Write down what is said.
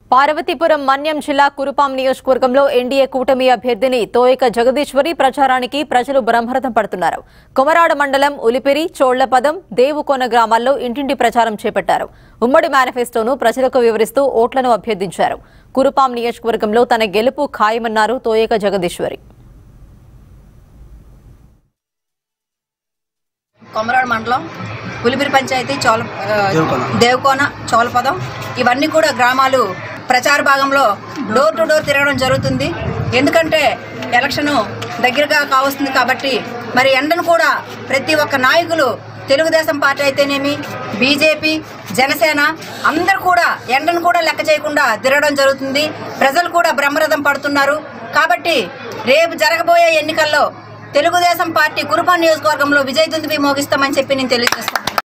పార్వతీపురం మన్యం జిల్లా కురుపాం నియోజకవర్గంలో ఎన్డీఏ కూటమి అభ్యర్థిని తోయక జగదీశ్వరి ప్రచారానికి ప్రజలు బ్రహ్మరథం పడుతున్నారు కొమరాడ మండలం ఉలిపిరి చోళ్లపదం దేవుకోన గ్రామాల్లో ఇంటింటి ప్రచారం చేపట్టారు ఉమ్మడి మేనిఫెస్టోను ప్రజలకు వివరిస్తూ ఓట్లను అభ్యర్థించారు కురుపాం నియోజకవర్గంలో తన గెలుపు ఖాయమన్నారు తోయక జగదీశ్వరి కొమరాడు మండలం పులిపిరి పంచాయతీ చోళ ఆ, దేవకోన. దేవకోన చోళపదం ఇవన్నీ కూడా గ్రామాలు ప్రచార భాగంలో డోర్ టు డోర్ తిరగడం జరుగుతుంది ఎందుకంటే ఎలక్షను దగ్గరగా కావస్తుంది కాబట్టి మరి ఎండను కూడా ప్రతి ఒక్క నాయకులు తెలుగుదేశం పార్టీ అయితేనేమి బీజేపీ జనసేన అందరు కూడా ఎండను కూడా లెక్క చేయకుండా తిరగడం జరుగుతుంది ప్రజలు కూడా బ్రహ్మరథం పడుతున్నారు కాబట్టి రేపు జరగబోయే ఎన్నికల్లో తెలుగుదేశం పార్టీ కురుపాన్ నియోజకవర్గంలో విజయ దుందుబి మోగిస్తామని చెప్పి నేను తెలియజేస్తాను